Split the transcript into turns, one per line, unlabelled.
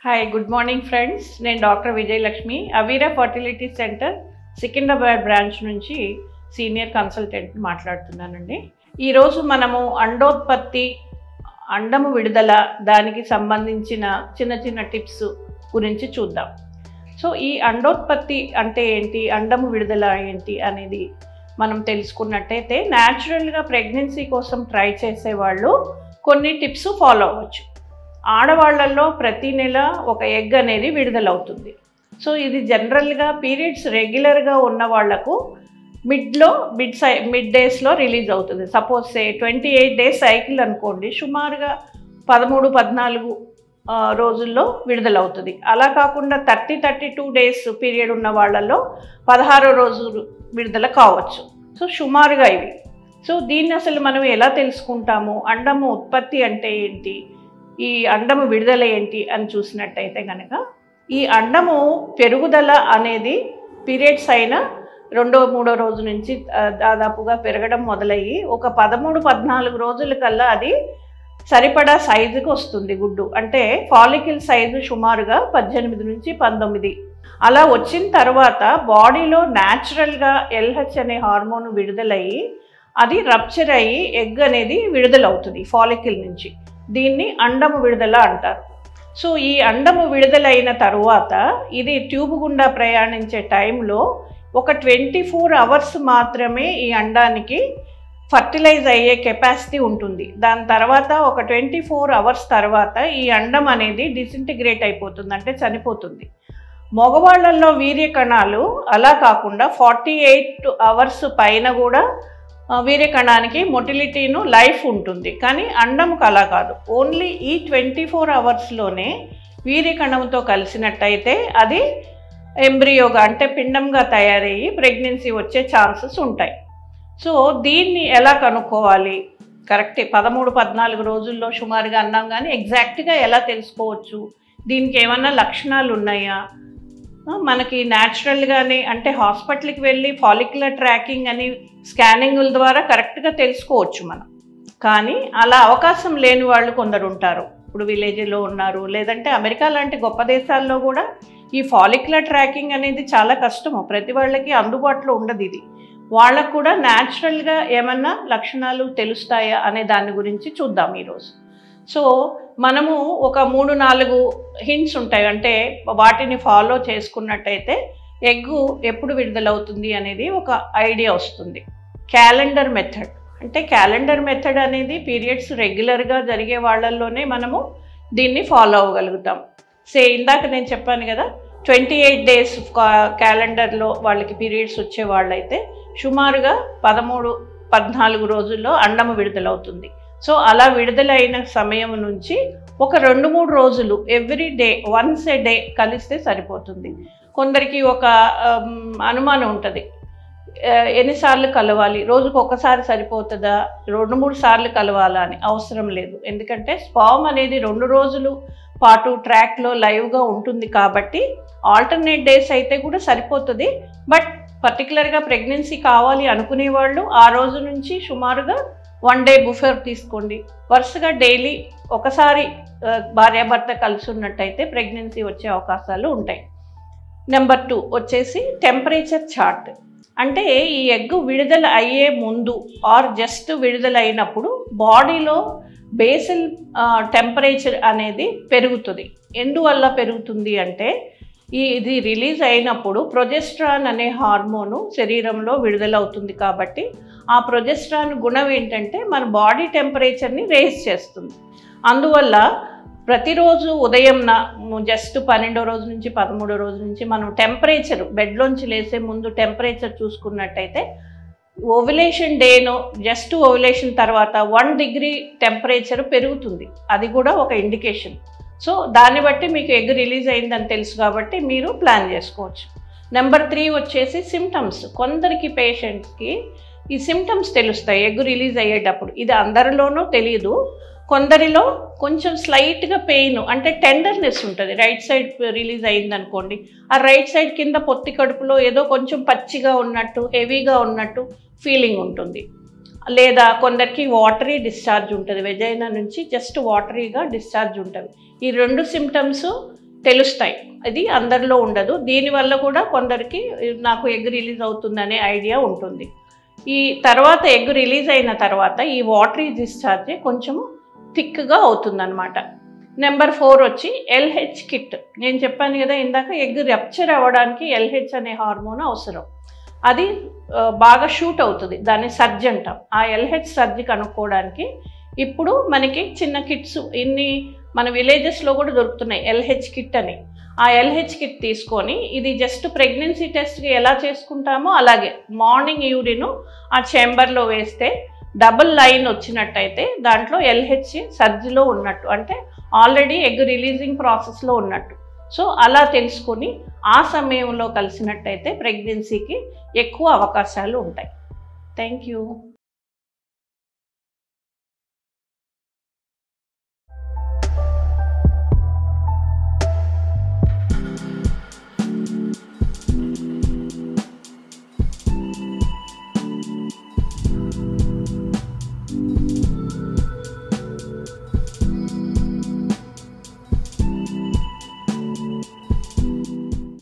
hi good morning friends నేను doctor Vijayalakshmi Aveera fertility centre Secunderabad branch నుంచి senior consultant మాట్లాడుతున్నానండి ఈరోజు మనము అండోత్పత్తి అండము విడుదల దానికి సంబంధించిన చిన్న చిన్న టిప్స్ గురించి చూద్దాం సో ఈ అండోత్పత్తి అంటే ఏంటి అండము విడుదల ఏంటి అనేది మనం తెలుసుకున్నట్టయితే న్యాచురల్గా ప్రెగ్నెన్సీ కోసం ట్రై చేసేవాళ్ళు కొన్ని టిప్స్ ఫాలో అవ్వచ్చు ఆడవాళ్ళల్లో ప్రతి నెల ఒక ఎగ్ అనేది విడుదలవుతుంది సో ఇది జనరల్గా పీరియడ్స్ రెగ్యులర్గా ఉన్న వాళ్లకు మిడ్లో మిడ్ సై మిడ్ డేస్లో రిలీజ్ అవుతుంది suppose say twenty eight days cycle అనుకోండి సుమారుగా పదమూడు పద్నాలుగు ఆ, రోజుల్లో విడుదలవుతుంది అలా కాకుండా thirty thirty two days period ఉన్న వాళ్ళల్లో పదహారో రోజు విడుదల కావచ్చు సో సుమారుగా ఇవి సో దీన్ని అసలు మనం ఎలా తెలుసుకుంటాము అండము ఉత్పత్తి అంటే ఏంటి ఈ అండము విడుదల ఏంటి అని చూసినట్టయితే కనుక ఈ అండము పెరుగుదల అనేది పీరియడ్స్ అయిన రెండో మూడో రోజు నుంచి ఆ, దాదాపుగా పెరగడం మొదలయ్యి ఒక పదమూడు పద్నాలుగు రోజుల కల్లా అది సరిపడా సైజుకి వస్తుంది గుడ్డు అంటే ఫాలికిల్ సైజు సుమారుగా పద్దెనిమిది నుంచి పంతొమ్మిది అలా వచ్చిన తర్వాత బాడీలో న్యాచురల్గా ఎల్హెచ్ అనే హార్మోన్ విడుదలయ్యి అది రప్చర్ అయ్యి ఎగ్ అనేది విడుదలవుతుంది ఫాలికిల్ నుంచి దీన్ని అండము విడుదల అంటారు సో ఈ అండము విడుదలైన తరువాత ఇది ట్యూబ్ గుండా ప్రయాణించే టైంలో ఒక ట్వంటీ ఫోర్ అవర్స్ మాత్రమే ఈ అండానికి ఫర్టిలైజ్ అయ్యే కెపాసిటీ ఉంటుంది దాని తర్వాత ఒక ట్వంటీ ఫోర్ అవర్స్ తర్వాత ఈ అండం అనేది డిసింటిగ్రేట్ అయిపోతుంది అంటే చనిపోతుంది మగవాళ్ళల్లో వీర్య కణాలు అలా కాకుండా ఫార్టీ ఎయిట్ అవర్స్ పైన కూడా ఆ, వీర్య కణానికి మొటిలిటీను లైఫ్ ఉంటుంది కానీ అండంకు అలా కాదు ఓన్లీ ఈ ట్వంటీ ఫోర్ అవర్స్లోనే వీర్య కణంతో కలిసినట్టయితే అది ఎంబ్రియోగా అంటే పిండంగా తయారయ్యి ప్రెగ్నెన్సీ వచ్చే ఛాన్సెస్ ఉంటాయి సో దీన్ని ఎలా కనుక్కోవాలి కరెక్టే పదమూడు పద్నాలుగు రోజుల్లో సుమారుగా అన్నాం కానీ ఎగ్జాక్ట్గా ఎలా తెలుసుకోవచ్చు దీనికి ఏమన్నా లక్షణాలు ఉన్నాయా ఆ, మనకి న్యాచురల్గానే అంటే హాస్పిటల్కి వెళ్ళి ఫాలిక్యులర్ ట్రాకింగ్ అని స్కానింగుల ద్వారా కరెక్ట్గా తెలుసుకోవచ్చు మనం కానీ అలా అవకాశం లేని వాళ్ళు కొందరు ఉంటారు ఇప్పుడు విలేజ్లో ఉన్నారు లేదంటే అమెరికా లాంటి గొప్ప దేశాల్లో కూడా ఈ ఫాలిక్యులర్ ట్రాకింగ్ అనేది చాలా కష్టము ప్రతి వాళ్ళకి అందుబాటులో ఉండదు ఇది వాళ్ళకు కూడా న్యాచురల్గా ఏమన్నా లక్షణాలు తెలుస్తాయా అనే దాని గురించి చూద్దాం ఈరోజు సో మనము ఒక మూడు నాలుగు హింట్స్ ఉంటాయి అంటే వాటిని ఫాలో చేసుకున్నట్టయితే ఎగ్గు ఎప్పుడు విడుదలవుతుంది అనేది ఒక ఐడియా వస్తుంది క్యాలెండర్ మెథడ్ అంటే క్యాలెండర్ మెథడ్ అనేది పీరియడ్స్ రెగ్యులర్గా జరిగే వాళ్ళల్లోనే మనము దీన్ని ఫాలో అవ్వగలుగుతాం సే ఇందాక నేను చెప్పాను కదా ట్వంటీ ఎయిట్ డేస్ క్యాలెండర్లో వాళ్ళకి పీరియడ్స్ వచ్చే వాళ్ళైతే సుమారుగా పదమూడు పద్నాలుగు రోజుల్లో అండము విడుదలవుతుంది సో అలా విడుదలైన సమయం నుంచి ఒక రెండు మూడు రోజులు every day once a day కలిస్తే సరిపోతుంది కొందరికి ఒక ఆమ్, అనుమానం ఉంటుంది ఆ, ఎన్నిసార్లు కలవాలి రోజుకు ఒకసారి సరిపోతుందా రెండు మూడు సార్లు కలవాలా అని అవసరం లేదు ఎందుకంటే స్పామ్ అనేది రెండు రోజులు పాటు ట్రాక్లో లైవ్గా ఉంటుంది కాబట్టి ఆల్టర్నేట్ డేస్ అయితే కూడా సరిపోతుంది బట్ పర్టికులర్గా ప్రెగ్నెన్సీ కావాలి అనుకునే వాళ్ళు ఆ రోజు నుంచి సుమారుగా వన్ డే బుఫర్ తీసుకోండి వరుసగా డైలీ ఒకసారి ఆ, భార్యాభర్త కలిసి ఉన్నట్టయితే ప్రెగ్నెన్సీ వచ్చే అవకాశాలు ఉంటాయి నెంబర్ టూ వచ్చేసి టెంపరేచర్ చార్ట్ అంటే ఈ ఎగ్ విడుదల అయ్యే ముందు ఆర్ జస్ట్ విడుదల అయినప్పుడు బాడీలో బేసిల్ టెంపరేచర్ అనేది పెరుగుతుంది ఎందువల్ల పెరుగుతుంది అంటే ఈ ఇది రిలీజ్ అయినప్పుడు ప్రొజెస్ట్రాన్ అనే హార్మోను శరీరంలో విడుదలవుతుంది కాబట్టి ఆ ప్రొజెస్ట్రాన్ గుణం ఏంటంటే మన బాడీ టెంపరేచర్ని రేస్ చేస్తుంది అందువల్ల ప్రతిరోజు ఉదయం జస్ట్ పన్నెండో రోజు నుంచి పదమూడో రోజు నుంచి మనం టెంపరేచర్ బెడ్లోంచి లేసే ముందు టెంపరేచర్ చూసుకున్నట్టయితే ఓవిలేషన్ డేను జస్ట్ ఓవిలేషన్ తర్వాత వన్ డిగ్రీ టెంపరేచర్ పెరుగుతుంది అది కూడా ఒక ఇండికేషన్ సో దాన్ని బట్టి మీకు ఎగ్ రిలీజ్ అయిందని తెలుసు కాబట్టి మీరు ప్లాన్ చేసుకోవచ్చు నెంబర్ త్రీ వచ్చేసి సిమ్టమ్స్ కొందరికి పేషెంట్స్కి ఈ సిమ్టమ్స్ తెలుస్తాయి ఎగ్ రిలీజ్ అయ్యేటప్పుడు ఇది అందరిలోనూ తెలియదు కొందరిలో కొంచెం స్లైట్గా పెయిన్ అంటే టెండర్నెస్ ఉంటుంది రైట్ సైడ్ రిలీజ్ అయింది అనుకోండి ఆ రైట్ సైడ్ కింద పొత్తి కడుపులో ఏదో కొంచెం పచ్చిగా ఉన్నట్టు హెవీగా ఉన్నట్టు ఫీలింగ్ ఉంటుంది లేదా కొందరికి వాటరీ డిశ్చార్జ్ ఉంటుంది వెజైనా నుంచి జస్ట్ వాటరీగా డిశ్చార్జ్ ఉంటుంది ఈ రెండు సిమ్టమ్స్ తెలుస్తాయి అది అందరిలో ఉండదు దీనివల్ల కూడా కొందరికి నాకు ఎగ్ రిలీజ్ అవుతుందనే ఐడియా ఉంటుంది ఈ తర్వాత ఎగ్ రిలీజ్ అయిన తర్వాత ఈ వాటరీ డిశ్చార్జ్ కొంచెము థిక్గా అవుతుందన్నమాట నెంబర్ ఫోర్ వచ్చి ఎల్హెచ్ కిట్ నేను చెప్పాను కదా ఇందాక ఎగ్ రప్చర్ అవ్వడానికి ఎల్హెచ్ అనే హార్మోన్ అవసరం అది ఆ, బాగా షూట్ అవుతుంది దాన్ని సర్జ్ అంటాం ఆ ఎల్హెచ్ సర్జ్ కనుక్కోవడానికి ఇప్పుడు మనకి చిన్న కిట్స్ ఇన్ని మన విలేజెస్లో కూడా దొరుకుతున్నాయి ఎల్హెచ్ కిట్ అని ఆ ఎల్హెచ్ కిట్ తీసుకొని ఇది జస్ట్ ప్రెగ్నెన్సీ టెస్ట్కి ఎలా చేసుకుంటామో అలాగే మార్నింగ్ యూరిన్ ఆ చేంబర్లో వేస్తే డబుల్ లైన్ వచ్చినట్టయితే దాంట్లో ఎల్హెచ్ సర్జ్లో ఉన్నట్టు అంటే ఆల్రెడీ ఎగ్ రిలీజింగ్ ప్రాసెస్లో ఉన్నట్టు సో అలా తెలుసుకొని ఆ సమయంలో కలిసినట్టయితే ప్రెగ్నెన్సీకి ఎక్కువ అవకాశాలు ఉంటాయి థ్యాంక్ యూ